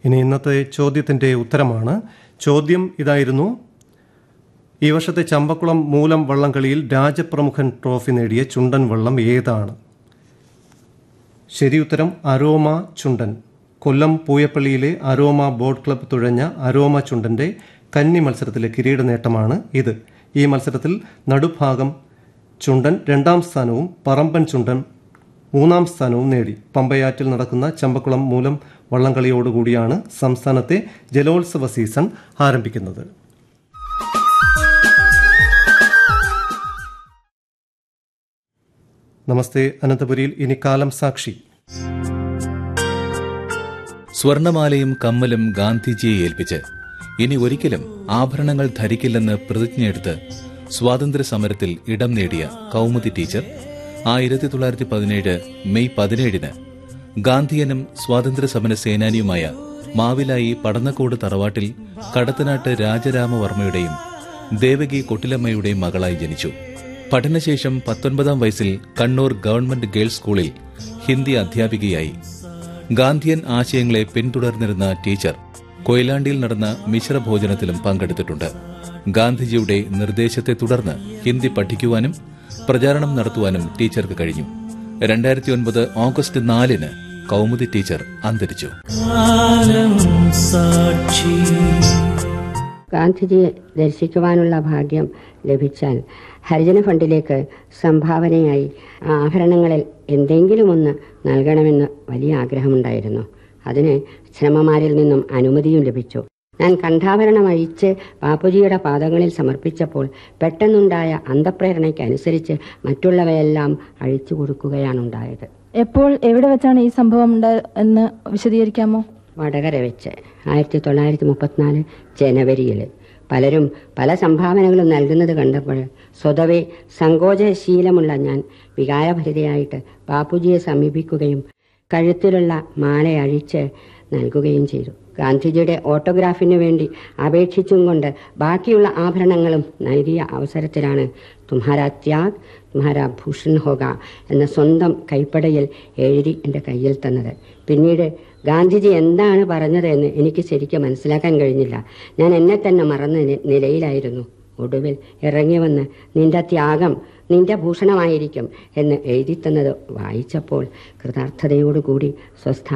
ഇനി ഇന്നത്തെ ചോദ്യത്തിൻ്റെ ഉത്തരമാണ് ചോദ്യം ഇതായിരുന്നു ഈ വർഷത്തെ ചമ്പക്കുളം മൂലം വള്ളംകളിയിൽ രാജപ്രമുഖൻ ട്രോഫി നേടിയ ചുണ്ടൻ വള്ളം ഏതാണ് ശരി ഉത്തരം അരോമ ചുണ്ടൻ കൊല്ലം പൂയപ്പള്ളിയിലെ അരോമ ബോട്ട് ക്ലബ്ബ് തുഴഞ്ഞ അരോമ ചുണ്ടന്റെ കന്നി മത്സരത്തിലെ കിരീട നേട്ടമാണ് ഇത് ഈ മത്സരത്തിൽ നടുഭാഗം ചുണ്ടൻ രണ്ടാം സ്ഥാനവും പറമ്പൻ ചുണ്ടൻ മൂന്നാം സ്ഥാനവും നേടി പമ്പയാറ്റിൽ നടക്കുന്ന ചമ്പക്കുളം മൂലം വള്ളംകളിയോടുകൂടിയാണ് സംസ്ഥാനത്തെ ജലോത്സവ സീസൺ ആരംഭിക്കുന്നത് നമസ്തേ അനന്തപുരിയിൽ ഇനി കാലം സാക്ഷി സ്വർണമാലയും കമ്മലും ഗാന്ധിജിയെ ഏൽപ്പിച്ച് ഇനി ഒരിക്കലും ആഭരണങ്ങൾ ധരിക്കില്ലെന്ന് പ്രതിജ്ഞയെടുത്ത് സ്വാതന്ത്ര്യ സമരത്തിൽ ഇടം നേടിയ കൗമുദി ടീച്ചർ ആയിരത്തി തൊള്ളായിരത്തി പതിനേഴ് മെയ് പതിനേഴിന് ഗാന്ധിയനും സ്വാതന്ത്ര്യ സമര സേനാനിയുമായ മാവിലായി പടന്നക്കോട് തറവാട്ടിൽ കടത്തനാട്ട് രാജരാമവർമ്മയുടെയും ദേവകി കൊട്ടിലമ്മയുടെയും മകളായി ജനിച്ചു പഠനശേഷം പത്തൊൻപതാം വയസ്സിൽ കണ്ണൂർ ഗവൺമെന്റ് ഗേൾസ് സ്കൂളിൽ ഹിന്ദി അധ്യാപികയായി ഗാന്ധിയൻ ആശയങ്ങളെ പിന്തുടർന്നിരുന്ന ടീച്ചർ കൊയിലാണ്ടിയിൽ നടന്ന മിശ്രഭോജനത്തിലും പങ്കെടുത്തിട്ടുണ്ട് ഗാന്ധിജിയുടെ നിർദ്ദേശത്തെ തുടർന്ന് ഹിന്ദി പഠിക്കുവാനും പ്രചാരണം നടത്തുവാനും ടീച്ചർക്ക് കഴിഞ്ഞു രണ്ടായിരത്തി ഒൻപത് ഓഗസ്റ്റ് നാലിന് കൗമുദി ടീച്ചർ അന്തരിച്ചു ഗാന്ധിജിയെ ദർശിക്കുവാനുള്ള ഭാഗ്യം ലഭിച്ചാൽ ഹരിജന ഫണ്ടിലേക്ക് സംഭാവനയായി ആഭരണങ്ങളിൽ എന്തെങ്കിലും ഒന്ന് നൽകണമെന്ന് വലിയ ആഗ്രഹമുണ്ടായിരുന്നു അതിന് ശ്രമമാരിൽ നിന്നും അനുമതിയും ലഭിച്ചു ഞാൻ കണ്ഠാഭരണം അഴിച്ച് ബാപ്പുജിയുടെ പാദങ്ങളിൽ സമർപ്പിച്ചപ്പോൾ പെട്ടെന്നുണ്ടായ അന്തപ്രേരണയ്ക്ക് അനുസരിച്ച് മറ്റുള്ളവയെല്ലാം അഴിച്ചു കൊടുക്കുകയാണുണ്ടായത് എപ്പോൾ എവിടെ വെച്ചാണ് ഈ സംഭവം ഉണ്ടായത് എന്ന് വിശദീകരിക്കാമോ വടകര വെച്ച് ആയിരത്തി തൊള്ളായിരത്തി മുപ്പത്തിനാല് ജനുവരിയിൽ പലരും പല സംഭാവനകളും നൽകുന്നത് കണ്ടപ്പോൾ സ്വതവേ സങ്കോചശീലമുള്ള ഞാൻ വികാരഭരിതയായിട്ട് ബാപ്പുജിയെ സമീപിക്കുകയും കഴുത്തിലുള്ള മാല അഴിച്ച് നൽകുകയും ചെയ്തു ഗാന്ധിജിയുടെ ഓട്ടോഗ്രാഫിന് വേണ്ടി അപേക്ഷിച്ചും കൊണ്ട് ബാക്കിയുള്ള ആഭരണങ്ങളും നൽകിയ അവസരത്തിലാണ് തുമ്ഹാര ത്യാഗ് തുമ്ഹാര ഭൂഷൺ ഹോഗ എന്ന സ്വന്തം കൈപ്പടയിൽ എഴുതി എൻ്റെ കയ്യിൽ തന്നത് പിന്നീട് ഗാന്ധിജി എന്താണ് പറഞ്ഞത് എന്ന് എനിക്ക് ശരിക്കും മനസ്സിലാക്കാൻ കഴിഞ്ഞില്ല ഞാൻ എന്നെ തന്നെ മറന്ന നി- നിലയിലായിരുന്നു ഒടുവിൽ ഇറങ്ങി വന്ന് നിന്റെ ത്യാഗം നിന്റെ ഭൂഷണമായിരിക്കും എന്ന് എഴുതി തന്നത് വായിച്ചപ്പോൾ കൃതാർത്ഥതയോടുകൂടി സ്വസ്ഥ